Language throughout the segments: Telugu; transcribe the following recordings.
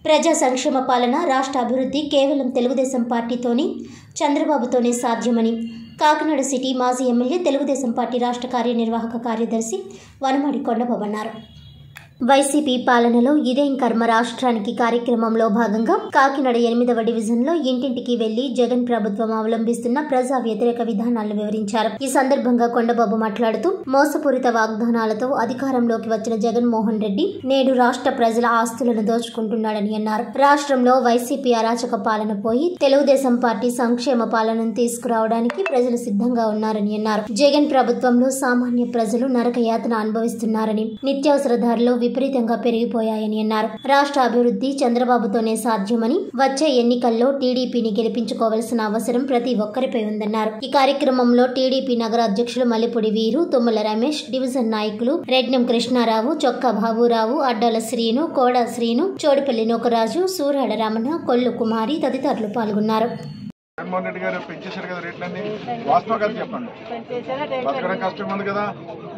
ప్రజా సంక్షేమ పాలన రాష్ట్ర అభివృద్ధి కేవలం తెలుగుదేశం పార్టీతోనే చంద్రబాబుతోనే సాధ్యమని కాకినాడ సిటీ మాజీ ఎమ్మెల్యే తెలుగుదేశం పార్టీ రాష్ట్ర కార్యనిర్వాహక కార్యదర్శి వనమాడి కొండబాబు అన్నారు వైసీపీ పాలనలో ఇదేం కర్మ రాష్ట్రానికి కార్యక్రమంలో భాగంగా కాకినాడ ఎనిమిదవ డివిజన్లో ఇంటింటికి వెళ్లి జగన్ ప్రభుత్వం అవలంబిస్తున్న ప్రజా వ్యతిరేక విధానాలను వివరించారు ఈ సందర్భంగా కొండబాబు మాట్లాడుతూ మోసపూరిత వాగ్దానాలతో అధికారంలోకి వచ్చిన జగన్మోహన్ రెడ్డి నేడు రాష్ట్ర ప్రజల ఆస్తులను దోచుకుంటున్నాడని అన్నారు రాష్ట్రంలో వైసీపీ అరాచక పాలన పోయి తెలుగుదేశం పార్టీ సంక్షేమ పాలనను తీసుకురావడానికి ప్రజలు సిద్ధంగా ఉన్నారని అన్నారు జగన్ ప్రభుత్వంలో సామాన్య ప్రజలు నరక యాతన అనుభవిస్తున్నారని నిత్యావసర ధరలు విపరీతంగా పెరిగిపోయాయని అన్నారు రాష్ట్ర అభివృద్ధి చంద్రబాబుతోనే సాధ్యమని వచ్చే ఎన్నికల్లో టీడీపీని గెలిపించుకోవాల్సిన అవసరం ప్రతి ఒక్కరిపై ఉందన్నారు ఈ కార్యక్రమంలో టీడీపీ నగర అధ్యక్షులు మల్లెపూడి వీరు తుమ్మల రమేష్ డివిజన్ నాయకులు రెడ్నం కృష్ణారావు చొక్క బాబురావు అడ్డాల శ్రీను కోడ శ్రీను చోడిపల్లి నూకరాజు సూరాడ రమణ కొల్లు కుమారి తదితరులు పాల్గొన్నారు జగన్మోహన్ రెడ్డి గారు పెంచేశారు కదా రేట్లన్నీ వాస్తవం కదా చెప్పండి బతకడం కష్టం ఉంది కదా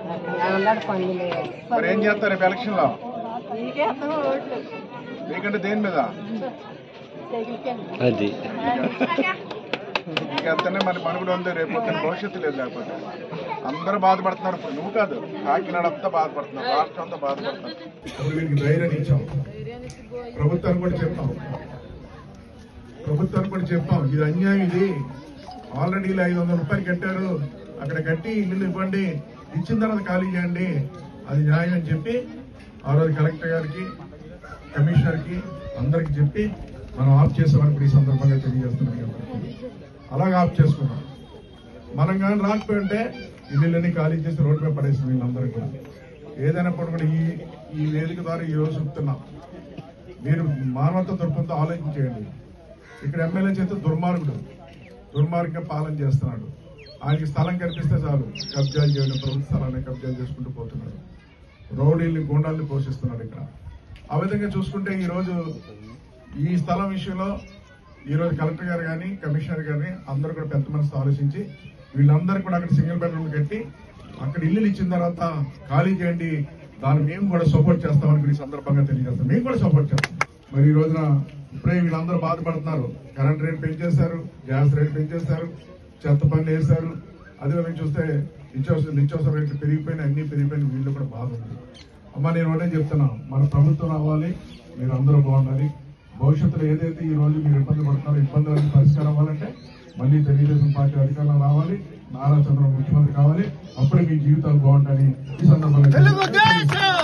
మరి ఏం చేస్తారు రేపు ఎలక్షన్ లో మీకంటే దేని మీద అది ఇంకెంతనే మరి మనుగడ ఉంది రేపు పొద్దున్న భవిష్యత్తు లేదు లేకపోతే అందరూ బాధపడుతున్నారు ఇప్పుడు నువ్వు కాదు కాకినాడ అంతా బాధపడుతున్నారు రాష్ట్రం అంతా బాధపడుతున్నారు అప్పుడు వీరికి ధైర్యాన్ని ఇచ్చాం ప్రభుత్వాన్ని కూడా చెప్పాం ప్రభుత్వానికి కూడా చెప్పాం ఇది అన్యాయం ఇది ఆల్రెడీ ఇలా ఐదు వందల రూపాయలు కట్టారు అక్కడ కట్టి ఇల్లు ఇవ్వండి ఇచ్చిన తర్వాత ఖాళీ చేయండి అది న్యాయం అని చెప్పి ఆ రోజు కలెక్టర్ గారికి కమిషనర్ కి అందరికి చెప్పి మనం ఆఫ్ చేసామని కూడా ఈ సందర్భంగా తెలియజేస్తున్నాం కాబట్టి అలాగే ఆఫ్ చేసుకున్నాం మనం కానీ రాకపోయి ఉంటే ఇల్లులన్నీ ఖాళీ చేసి రోడ్డు మీద పడేసింది వీళ్ళందరూ కూడా ఏదైనప్పుడు కూడా ఈ ఈ వేదిక ద్వారా ఈ రోజు చెప్తున్నాం మీరు మానవత దృక్పథంతో ఆలోచించేయండి ఇక్కడ ఎమ్మెల్యే చేత దుర్మార్గుడు దుర్మార్గంగా పాలన చేస్తున్నాడు ఆయనకి స్థలం కనిపిస్తే చాలు కబ్జాలు చేయడం ప్రభుత్వ స్థలాన్ని కబ్జాలు చేసుకుంటూ పోతున్నాడు రౌడీల్ని గుండాల్ని పోషిస్తున్నాడు ఇక్కడ ఆ విధంగా చూసుకుంటే ఈ రోజు ఈ స్థలం విషయంలో ఈ రోజు కలెక్టర్ గారు కానీ కమిషనర్ గారిని అందరూ కూడా పెద్ద మనసు ఆలోచించి వీళ్ళందరూ కూడా అక్కడ సింగిల్ బెడ్రూమ్ కట్టి అక్కడ ఇల్లులు ఇచ్చిన తర్వాత ఖాళీ చేయండి దాన్ని మేము కూడా సపోర్ట్ చేస్తామని కూడా ఈ సందర్భంగా తెలియజేస్తాం మేము కూడా సపోర్ట్ చేస్తాం మరి ఈ రోజున ఇప్పుడే వీళ్ళందరూ బాధపడుతున్నారు కరెంట్ రేట్ పెంచేశారు గ్యాస్ రేట్ పెంచేశారు చెత్త పనులు వేశారు అదేవిధంగా చూస్తే నిత్యావసర నిత్యావసర రేట్లు పెరిగిపోయినా అన్ని పెరిగిపోయిన వీళ్ళు కూడా బాధ ఉంది అమ్మ నేను ఒకటే చెప్తున్నా మన ప్రభుత్వం రావాలి మీరు అందరూ బాగుండాలి భవిష్యత్తులో ఏదైతే ఈ రోజు మీరు ఇబ్బంది పడుతున్నారో ఇబ్బందులన్నీ పరిష్కారం అవ్వాలంటే మళ్ళీ తెలుగుదేశం పార్టీ అధికారంలో రావాలి నారా చంద్రబాబు ముఖ్యమంత్రి కావాలి అప్పుడే మీ జీవితాలు బాగుంటాయని ఈ సందర్భంగా